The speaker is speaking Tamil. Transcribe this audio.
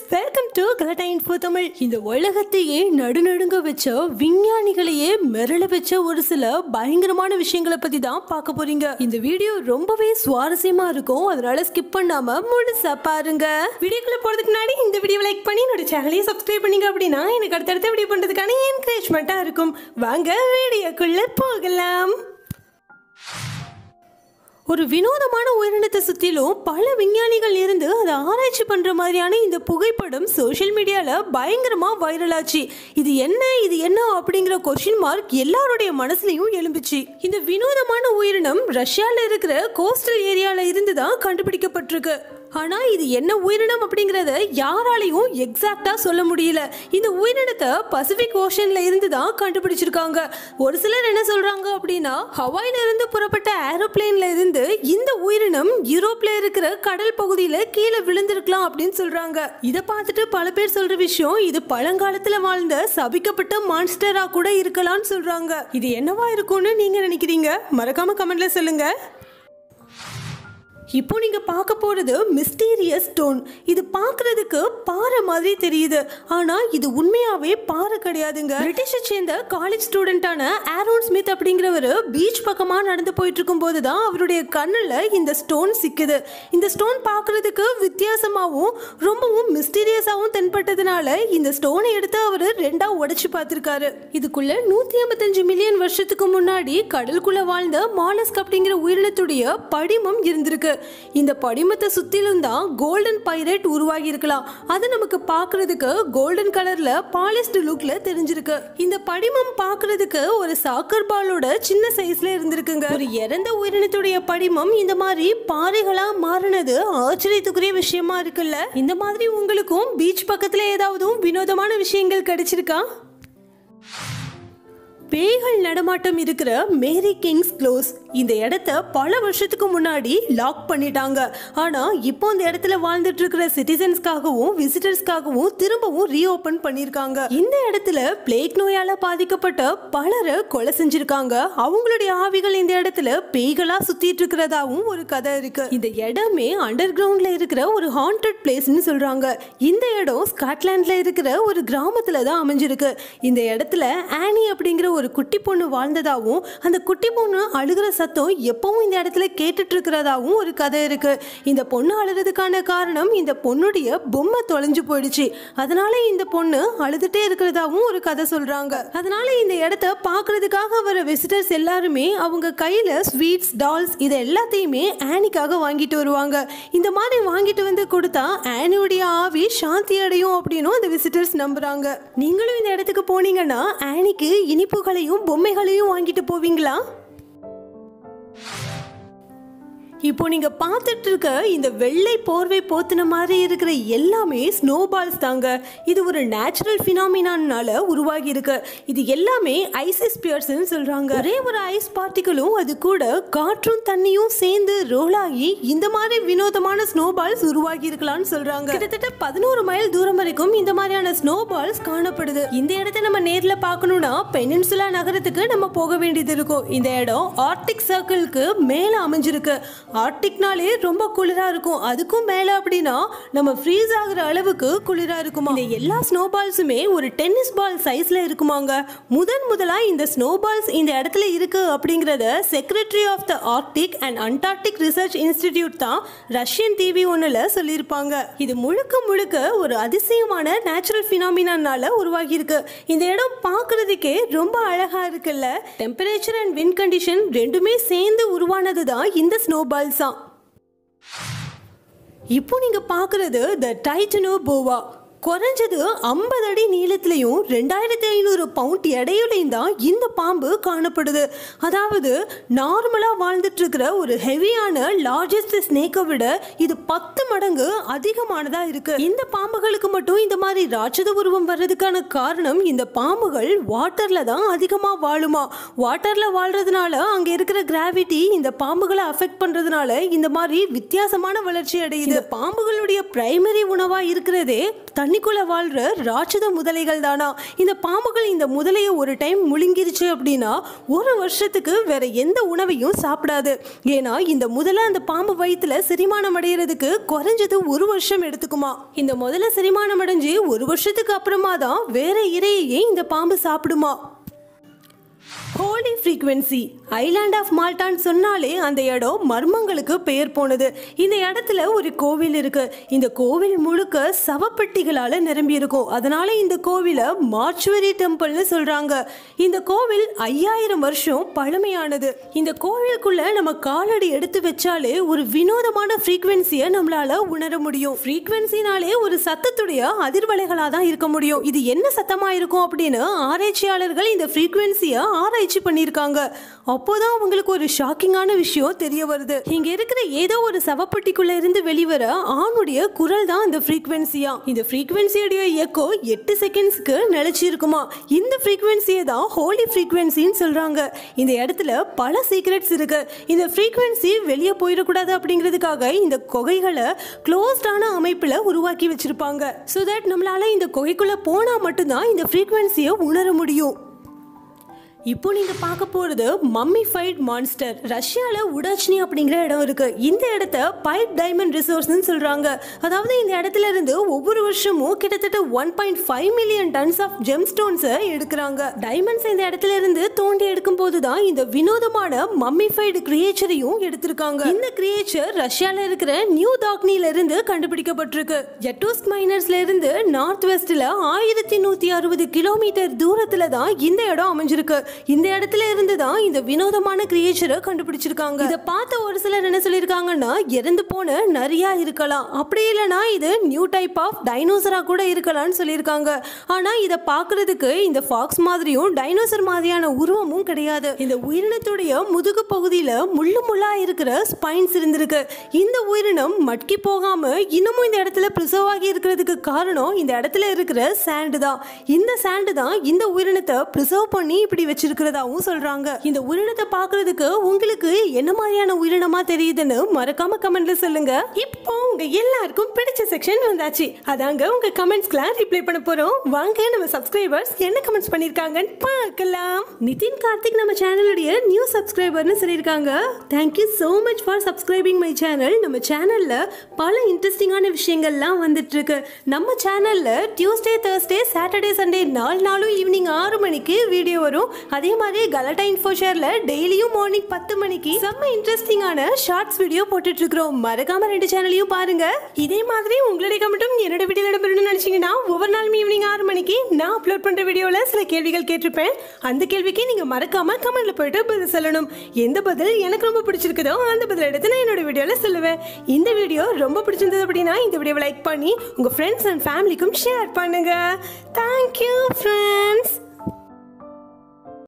welcome to Galatta info Tamil இந்த உலகத்தையே நடுநடுங்க வச்ச விஞ்ஞானிகளையே மிரள வச்ச ஒரு சில பயங்கரமான விஷயங்களை பத்தி தான் பார்க்க போறீங்க இந்த வீடியோ ரொம்பவே சுவாரஸ்யமா இருக்கும் அதனால ஸ்கிப் பண்ணாம முழுசா பாருங்க வீடியோக்குள்ள போறதுக்கு முன்னாடி இந்த வீடியோ லைக் பண்ணி என்னோட சேனலையும் சப்ஸ்கிரைப் பண்ணீங்க அப்படின்னா எனக்கு அடுத்தடுத்த வீடியோ பண்றதுக்கான என்கரேஜ்மெண்ட்டா இருக்கும் வாங்க வீடியோக்குள்ள போகலாம் ஒரு வினோதமான உயிரினத்தை சுற்றிலும் பல விஞ்ஞானிகள் இருந்து அதை ஆராய்ச்சி பண்ணுற மாதிரியான இந்த புகைப்படம் சோஷியல் மீடியாவில் பயங்கரமாக வைரல் ஆச்சு இது என்ன இது என்ன அப்படிங்கிற கொஷின் மார்க் எல்லாருடைய மனசுலையும் எழும்புச்சு இந்த வினோதமான உயிரினம் ரஷ்யாவில் இருக்கிற கோஸ்டல் ஏரியாவில் இருந்து தான் கண்டுபிடிக்கப்பட்டிருக்கு ஆனா இது என்ன உயிரினம் அப்படிங்கறத யாராலையும் எக்ஸாக்டா சொல்ல முடியல இந்த உயிரினத்தை பசிபிக் ஓஷன்ல இருந்து தான் கண்டுபிடிச்சிருக்காங்க ஒரு சிலர் என்ன சொல்றாங்க அப்படின்னா ஹவாயில இருந்து புறப்பட்ட ஏரோப்ளேன்ல இருந்து இந்த உயிரினம் யூரோப்ல இருக்கிற கடல் பகுதியில கீழே விழுந்திருக்கலாம் அப்படின்னு சொல்றாங்க இத பார்த்துட்டு பல பேர் சொல்ற விஷயம் இது பழங்காலத்துல வாழ்ந்த சபிக்கப்பட்ட மான்ஸ்டரா கூட இருக்கலாம்னு சொல்றாங்க இது என்னவா இருக்கும்னு நீங்க நினைக்கிறீங்க மறக்காம கமெண்ட்ல சொல்லுங்க இப்போ நீங்க பார்க்க போறது மிஸ்டீரியஸ் ஸ்டோன் இது பார்க்கிறதுக்கு பாறை மாதிரி தெரியுது ஆனா இது உண்மையாவே பாறை கிடையாதுங்க பிரிட்டிஷை சேர்ந்த காலேஜ் ஸ்டூடெண்டான ஆரோன் ஸ்மித் அப்படிங்கிறவர் பீச் பக்கமா நடந்து போயிட்டு இருக்கும் போது தான் அவருடைய கண்ணுல இந்த ஸ்டோன் சிக்குது இந்த ஸ்டோன் பார்க்கிறதுக்கு வித்தியாசமாகவும் ரொம்பவும் மிஸ்டீரியஸாகவும் தென்பட்டதுனால இந்த ஸ்டோனை எடுத்து அவர் ரெண்டா உடைச்சு பார்த்திருக்காரு இதுக்குள்ள நூத்தி ஐம்பத்தஞ்சு மில்லியன் வருஷத்துக்கு முன்னாடி கடலுக்குள்ள வாழ்ந்த மாலஸ்க் அப்படிங்கிற உயிரினத்துடைய படிமம் இருந்திருக்கு இந்த படிமத்தை சுத்திலும் தான் கோல்டன் பைரட் உருவாகி இருக்கலாம் அது நமக்கு பார்க்கிறதுக்கு கோல்டன் கலர்ல பாலிஸ்ட் லுக்ல தெரிஞ்சிருக்கு இந்த படிமம் பார்க்கிறதுக்கு ஒரு சாக்கர் பாலோட சின்ன சைஸ்ல இருந்திருக்குங்க ஒரு இறந்த உயிரினத்துடைய படிமம் இந்த மாதிரி பாறைகளா மாறினது ஆச்சரியத்துக்குரிய விஷயமா இருக்குல்ல இந்த மாதிரி உங்களுக்கும் பீச் பக்கத்துல ஏதாவது வினோதமான விஷயங்கள் கிடைச்சிருக்கா பேய்கள் நடமாட்டம் இருக்கிற மேரி கிங்ஸ் க்ளோஸ் இந்த இடத்த பல வருஷத்துக்கு முன்னாடி லாக் பண்ணிட்டாங்க ஆனா இப்போ இந்த இடத்துல வாழ்ந்துட்டு இருக்கிற சிட்டிசன்ஸ்க்காகவும் விசிட்டர்ஸ்க்காகவும் திரும்பவும் ரீஓபன் பண்ணிருக்காங்க இந்த இடத்துல பிளேக் நோயால பாதிக்கப்பட்ட பலரை கொலை செஞ்சிருக்காங்க அவங்களுடைய ஆவிகள் இந்த இடத்துல பேய்களா சுத்திட்டு இருக்கிறதாவும் ஒரு கதை இருக்கு இந்த இடமே அண்டர் கிரவுண்ட்ல இருக்கிற ஒரு ஹாண்டட் பிளேஸ்னு சொல்றாங்க இந்த இடம் ஸ்காட்லாண்ட்ல இருக்கிற ஒரு கிராமத்துல தான் அமைஞ்சிருக்கு இந்த இடத்துல ஆனி அப்படிங்கிற ஒரு குட்டி பொண்ணு வாழ்ந்ததாகவும் அந்த குட்டி பொண்ணு அழுகிற சத்தம் எப்பவும் இந்த இடத்துல கேட்டுட்டு இருக்கிறதாவும் ஒரு கதை இருக்கு இந்த பொண்ணு அழுறதுக்கான காரணம் இந்த பொண்ணுடைய பொம்மை தொலைஞ்சு போயிடுச்சு அதனால இந்த பொண்ணு அழுதுட்டே இருக்கிறதாவும் ஒரு கதை சொல்றாங்க அதனால இந்த இடத்த பார்க்கிறதுக்காக வர விசிட்டர்ஸ் எல்லாருமே அவங்க கையில ஸ்வீட்ஸ் டால்ஸ் இது எல்லாத்தையுமே ஆனிக்காக வாங்கிட்டு வருவாங்க இந்த மாதிரி வாங்கிட்டு வந்து கொடுத்தா ஆனியுடைய ஆவி சாந்தி அடையும் அப்படின்னும் அந்த விசிட்டர்ஸ் நம்புறாங்க நீங்களும் இந்த இடத்துக்கு போனீங்கன்னா ஆனிக்கு இனிப்புகளையும் பொம்மைகளையும் வாங்கிட்டு போவீங்களா இப்போ நீங்க பார்த்துட்டு இருக்க இந்த வெள்ளை போர்வை போத்தின மாதிரி இருக்கிற எல்லாமே ஸ்னோபால்ஸ் தாங்க இது ஒரு நேச்சுரல் ஃபினாமினால உருவாகி இருக்கு இது எல்லாமே ஐசிஸ் பியர்ஸ்னு சொல்றாங்க ஒரே ஒரு ஐஸ் பார்ட்டிகளும் அது கூட காற்றும் தண்ணியும் சேர்ந்து ரோல் ஆகி இந்த மாதிரி வினோதமான ஸ்னோபால்ஸ் உருவாகி இருக்கலாம்னு சொல்றாங்க கிட்டத்தட்ட பதினோரு மைல் தூரம் வரைக்கும் இந்த மாதிரியான ஸ்னோபால்ஸ் காணப்படுது இந்த இடத்தை நம்ம நேர்ல பார்க்கணும்னா பெனின்சுலா நகரத்துக்கு நம்ம போக வேண்டியது இருக்கும் இந்த இடம் ஆர்டிக் சர்க்கிள்க்கு மேல அமைஞ்சிருக்கு ஆர்டிக்னாலே ரொம்ப குளிரா இருக்கும் அதுக்கும் மேல அப்படின்னா நம்ம ஃப்ரீஸ் ஆகுற அளவுக்கு குளிரா இருக்குமா இந்த எல்லா ஸ்னோ பால்ஸுமே ஒரு டென்னிஸ் பால் சைஸ்ல இருக்குமாங்க முதன் முதலா இந்த ஸ்னோ பால்ஸ் இந்த இடத்துல இருக்கு அப்படிங்கறத secretary of the Arctic and Antarctic research institute தான் ரஷ்யன் டிவி ஒன்னுல சொல்லியிருப்பாங்க இது முழுக்க முழுக்க ஒரு அதிசயமான நேச்சுரல் ஃபினாமினால உருவாகி இருக்கு இந்த இடம் பார்க்கிறதுக்கே ரொம்ப அழகா இருக்குல்ல டெம்பரேச்சர் அண்ட் வின் கண்டிஷன் ரெண்டுமே சேர்ந்து உருவானது தான் இந்த ஸ்னோ பால்ஸா இப்போ நீங்க பார்க்கறது த டைட்டனோ போவா குறைஞ்சது ஐம்பது அடி நீளத்திலையும் ரெண்டாயிரத்தி ஐநூறு பவுண்ட் எடையுலையும் தான் இந்த பாம்பு காணப்படுது அதாவது நார்மலாக வாழ்ந்துட்டு இருக்கிற ஒரு ஹெவியான லார்ஜஸ்ட் ஸ்னேக்கை விட இது பத்து மடங்கு அதிகமானதாக இருக்கு இந்த பாம்புகளுக்கு மட்டும் இந்த மாதிரி ராட்சத உருவம் வர்றதுக்கான காரணம் இந்த பாம்புகள் வாட்டர்ல தான் அதிகமாக வாழுமா வாட்டர்ல வாழ்றதுனால அங்கே இருக்கிற கிராவிட்டி இந்த பாம்புகளை அஃபெக்ட் பண்றதுனால இந்த மாதிரி வித்தியாசமான வளர்ச்சி அடையுது இந்த பாம்புகளுடைய பிரைமரி உணவா இருக்கிறதே தண்ணி தண்ணிக்குள்ள வாழ்ற ராட்சத முதலைகள் தானா இந்த பாம்புகள் இந்த முதலையை ஒரு டைம் முழுங்கிருச்சு அப்படின்னா ஒரு வருஷத்துக்கு வேற எந்த உணவையும் சாப்பிடாது ஏன்னா இந்த முதலை அந்த பாம்பு வயிற்றுல செரிமானம் அடைகிறதுக்கு குறைஞ்சது ஒரு வருஷம் எடுத்துக்குமா இந்த முதல்ல செரிமானம் அடைஞ்சு ஒரு வருஷத்துக்கு அப்புறமா தான் வேற இரையையே இந்த பாம்பு சாப்பிடுமா ஹோலி ஃப்ரீக்வன்சி ஐலாண்ட் ஆஃப் மால்டான்னு சொன்னாலே அந்த இடம் மர்மங்களுக்கு பெயர் போனது இந்த இடத்துல ஒரு கோவில் இருக்கு இந்த கோவில் முழுக்க சவப்பெட்டிகளால நிரம்பி இருக்கும் அதனால இந்த கோவிலை மார்ச்சுவரி டெம்பிள்னு சொல்றாங்க இந்த கோவில் ஐயாயிரம் வருஷம் பழமையானது இந்த கோவிலுக்குள்ள நம்ம காலடி எடுத்து வச்சாலே ஒரு வினோதமான ஃப்ரீக்வன்சியை நம்மளால உணர முடியும் ஃப்ரீக்வன்சினாலே ஒரு சத்தத்துடைய அதிர்வலைகளாக தான் இருக்க முடியும் இது என்ன சத்தமா இருக்கும் அப்படின்னு ஆராய்ச்சியாளர்கள் இந்த ஃப்ரீக்வன்சியை ஆராய்ச்சி பண்ணியிருக்காங்க அப்போதான் அவங்களுக்கு ஒரு ஷாக்கிங்கான விஷயம் தெரிய வருது இங்க இருக்கிற ஏதோ ஒரு சவப்பட்டிக்குள்ள இருந்து வெளிவர ஆணுடைய குரல் தான் இந்த ஃப்ரீக்வன்சியா இந்த ஃப்ரீக்வன்சியோடைய எக்கோ எட்டு செகண்ட்ஸ்க்கு நிலைச்சு இருக்குமா இந்த ஃப்ரீக்வன்சியை தான் ஹோலி ஃப்ரீக்வன்சின்னு சொல்றாங்க இந்த இடத்துல பல சீக்ரெட்ஸ் இருக்கு இந்த ஃப்ரீக்வன்சி வெளியே போயிடக்கூடாது அப்படிங்கிறதுக்காக இந்த குகைகளை க்ளோஸ்டான அமைப்பில் உருவாக்கி வச்சிருப்பாங்க ஸோ தட் நம்மளால இந்த குகைக்குள்ள போனா மட்டும்தான் இந்த ஃப்ரீக்வன்சியை உணர முடியும் இப்போ நீங்க பார்க்க போறது மம்மிஃபைட் மான்ஸ்டர் ரஷ்யால உடாச்னி அப்படிங்கிற இடம் இருக்கு இந்த இடத்த பைப் டைமண்ட் ரிசோர்ஸ்னு சொல்றாங்க அதாவது இந்த இடத்துல இருந்து ஒவ்வொரு வருஷமும் கிட்டத்தட்ட one point five million tons of gem ஸ்டோன்ஸை எடுக்கிறாங்க டைமண்ட்ஸ் இந்த இடத்துல இருந்து தோண்டி எடுக்கும் போது தான் இந்த வினோதமான மம்மிஃபைடு கிரியேச்சரையும் எடுத்திருக்காங்க இந்த கிரியேச்சர் ரஷ்யால இருக்கிற நியூ தாக்னில இருந்து கண்டுபிடிக்கப்பட்டிருக்கு ஜெட்டோஸ்க் மைனர்ஸ்ல இருந்து நார்த் வெஸ்ட்ல ஆயிரத்தி நூத்தி அறுபது கிலோமீட்டர் தூரத்துல தான் இந்த இடம் அமைஞ்சிருக்கு இந்த இடத்துல இருந்து தான் இந்த வினோதமான கிரியேச்சரை கண்டுபிடிச்சிருக்காங்க இதை பார்த்த ஒரு சிலர் என்ன சொல்லியிருக்காங்கன்னா இறந்து போன நரியா இருக்கலாம் அப்படி இல்லைன்னா இது நியூ டைப் ஆஃப் டைனோசரா கூட இருக்கலாம்னு சொல்லியிருக்காங்க ஆனா இதை பார்க்கிறதுக்கு இந்த ஃபாக்ஸ் மாதிரியும் டைனோசர் மாதிரியான உருவமும் கிடையாது இந்த உயிரினத்துடைய முதுகு பகுதியில முள்ளு முள்ளா இருக்கிற ஸ்பைன்ஸ் இருந்திருக்கு இந்த உயிரினம் மட்கி போகாம இன்னமும் இந்த இடத்துல ப்ரிசர்வ் ஆகி இருக்கிறதுக்கு காரணம் இந்த இடத்துல இருக்கிற சாண்டு தான் இந்த சாண்டு தான் இந்த உயிரினத்தை ப்ரிசர்வ் பண்ணி இப்படி வச்சிருக்கிறதாவும் சொல்றாங்க இந்த உயிரினத்தை பார்க்கிறதுக்கு உங்களுக்கு என்ன மாதிரியான உயிரினமா தெரியுதுன்னு மறக்காம கமெண்ட்ல சொல்லுங்க இப்போ உங்க எல்லாருக்கும் பிடிச்ச செக்ஷன் வந்தாச்சு அதாங்க உங்க கமெண்ட்ஸ்க்குலாம் ரிப்ளை பண்ண போறோம் வாங்க நம்ம சப்ஸ்கிரைபர்ஸ் என்ன கமெண்ட்ஸ் பண்ணிருக்காங்கன்னு பார்க்கலாம் நிதின் கார்த்திக் நம்ம சேனலுடைய நியூ சப்ஸ்கிரைபர்னு சொல்லியிருக்காங்க thank you so much for subscribing my channel நம்ம சேனல்ல பல இன்ட்ரெஸ்டிங்கான விஷயங்கள்லாம் வந்துட்டு இருக்கு நம்ம சேனல்ல டியூஸ்டே தேர்ஸ்டே சாட்டர்டே சண்டே நாலு நாளும் ஈவினிங் ஆறு மணிக்கு வீடியோ வரும் அதே மாதிரி கலட்டா இன்ஃபோ ஷேர்ல டெய்லியும் மார்னிங் பத்து மணிக்கு செம்ம இன்ட்ரெஸ்டிங்கான ஷார்ட்ஸ் வீடியோ போட்டுட்டு இருக்கிறோம் மறக்காம ரெண்டு சேனலையும் பாருங்க இதே மாதிரி உங்களுடைய கமெண்ட்டும் என்னோட வீடியோ இடம்பெறணும்னு நினைச்சீங்கன்னா ஒவ்வொரு நாளும் ஈவினிங் ஆறு மணிக்கு நான் அப்லோட் பண்ற வீடியோல சில கேள்விகள் கேட்டிருப்பேன் அந்த கேள்விக்கு நீங்க மறக்காம கமெண்ட்ல போயிட்டு பதில் சொல்லணும் எந்த பதில் எனக்கு ரொம்ப பிடிச்சிருக்குதோ அந்த பதில் எடுத்து நான் என்னோட வீடியோல சொல்லுவேன் இந்த வீடியோ ரொம்ப பிடிச்சிருந்தது அப்படின்னா இந்த வீடியோவை லைக் பண்ணி உங்க ஃப்ரெண்ட்ஸ் அண்ட் ஃபேமிலிக்கும் ஷேர் பண்ணுங்க தேங்க்யூ ஃப்ரெண்ட்ஸ்